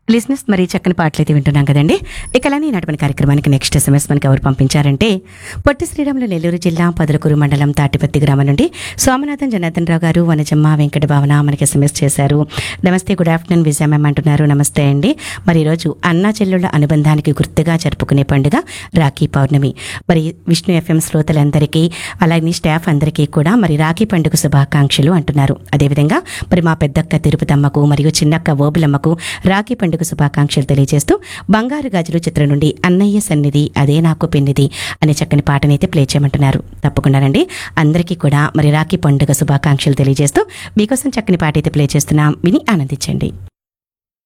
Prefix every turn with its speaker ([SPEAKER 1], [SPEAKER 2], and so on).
[SPEAKER 1] లిజినెస్ మరి చక్కని పాటలు అయితే వింటున్నాం కదండి ఇక అలానే ఈనాటి కార్యక్రమానికి నెక్స్ట్ ఎస్ఎంఎస్ మనకి ఎవరు పంపించారంటే పొట్టి శ్రీరాములు నెల్లూరు జిల్లా పదులకూరు మండలం తాటిపత్తి గ్రామం నుండి సోమనాథన్ జనార్దన్ రావు గారు వనజమ్మ వెంకట భావన మనకి ఎస్ఎంఎస్ చేశారు నమస్తే గుడ్ ఆఫ్టర్నూన్ విజయ మ్యామ్ అంటున్నారు నమస్తే అండి మరి ఈరోజు అన్నా చెల్లెళ్ళ అనుబంధానికి గుర్తుగా జరుపుకునే పండుగ రాఖీ పౌర్ణమి మరి విష్ణు ఎఫ్ఎం శ్రోతలందరికీ అలాగే స్టాఫ్ అందరికీ కూడా మరి రాఖీ పండుగ శుభాకాంక్షలు అంటున్నారు అదేవిధంగా మరి మా పెద్దక్క తిరుపతమ్మకు మరియు చిన్నక్క ఓబులమ్మకు రాఖీ పండుగ శుభాకాంక్షలు తెలియజేస్తూ బంగారు గాజులు చిత్రం నుండి అన్నయ్య సన్నిధి అదే నాకు పెన్నిది అనే చక్కని పాటనైతే ప్లే చేయమంటున్నారు తప్పకుండానండి అందరికీ కూడా మరి రాఖీ పండుగ శుభాకాంక్షలు తెలియజేస్తూ మీకోసం చక్కని పాట అయితే ప్లే చేస్తున్నాం విని ఆనందించండి